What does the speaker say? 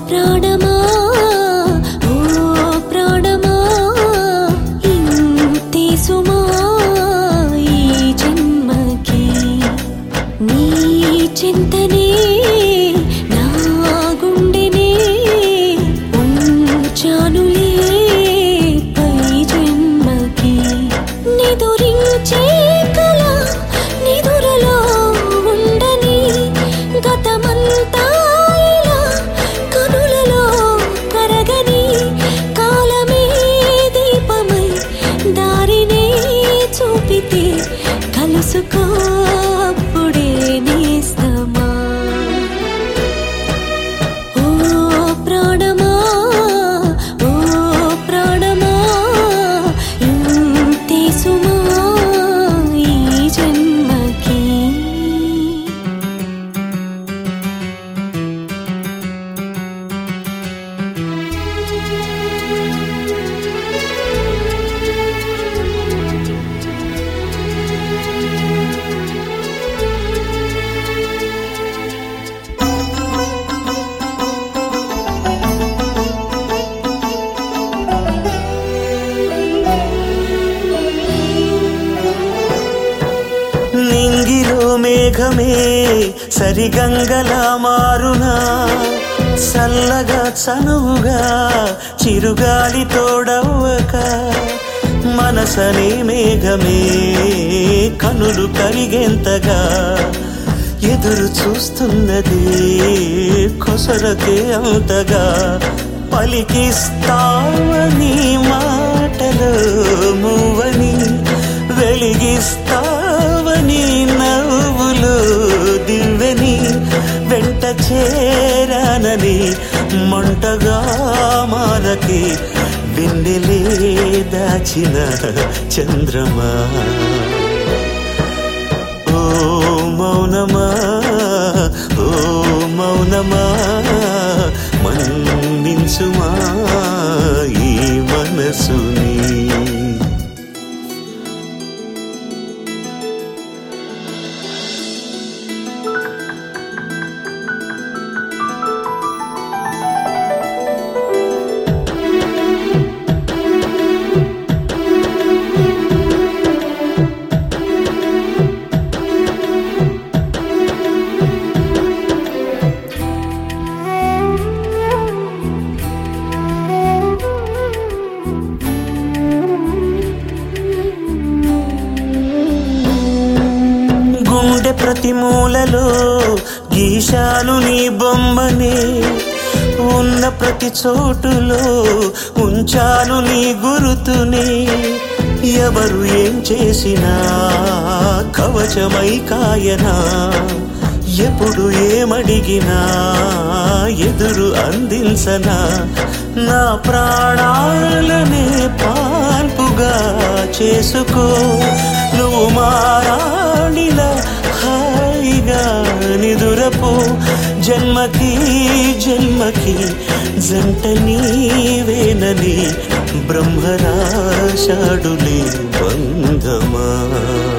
ప్రాణమా ఓ ప్రాణమా ఇంతే సుమా ఈ జన్మకి నీ చింతనే నా గుండెనే ఉంచానులే పై జన్మకి నిదురించే కల నిదురలో ఉండని గతమంతా ఇలా కనులలో కరగని కాలమే దీపమై దారినే చూపితే కలుసుకో అప్పుడే నేస్తమా ఓ ప్రాణమా ఓ ప్రాణమా ఇంతే సుమా ఈ జన్మకి నింగిలో మేఘమే సరిగంగలా మారునా చల్లగా చనువుగా చిరుగాలి తోడవ్వక మనసనే మేఘమే కనులు కరిగేంతగా ఎదురు చూస్తున్నది కొసరకే అంతగా పలికిస్తావని మాటలు మువ్వని వెలిగిస్తావని నవ్వులు దివ్వెని వెంట చేరానని మంటగా మారకి వెన్నెలే దాచిన చంద్రమా ఓ మౌనమా ఓ మౌనమా మన్నించుమా ఈ మనసుని గుండె ప్రతి మూలలో గీశాను నీ బొమ్మనే ఉన్న ప్రతి చోటులో ఉంచాను నీ గురుతునే ఎవరు ఏం చేసినా కవచమై కాయనా ఎప్పుడు ఏమడిగినా ఎదురు అందించనా నా ప్రాణాలనే పాల్పుగా చేసుకో నువ్వు మారాడిలా హాయిగా నిదురపో జన్మకి జన్మకి జంట నీవేనని బ్రహ్మరాశాడులే బంధమా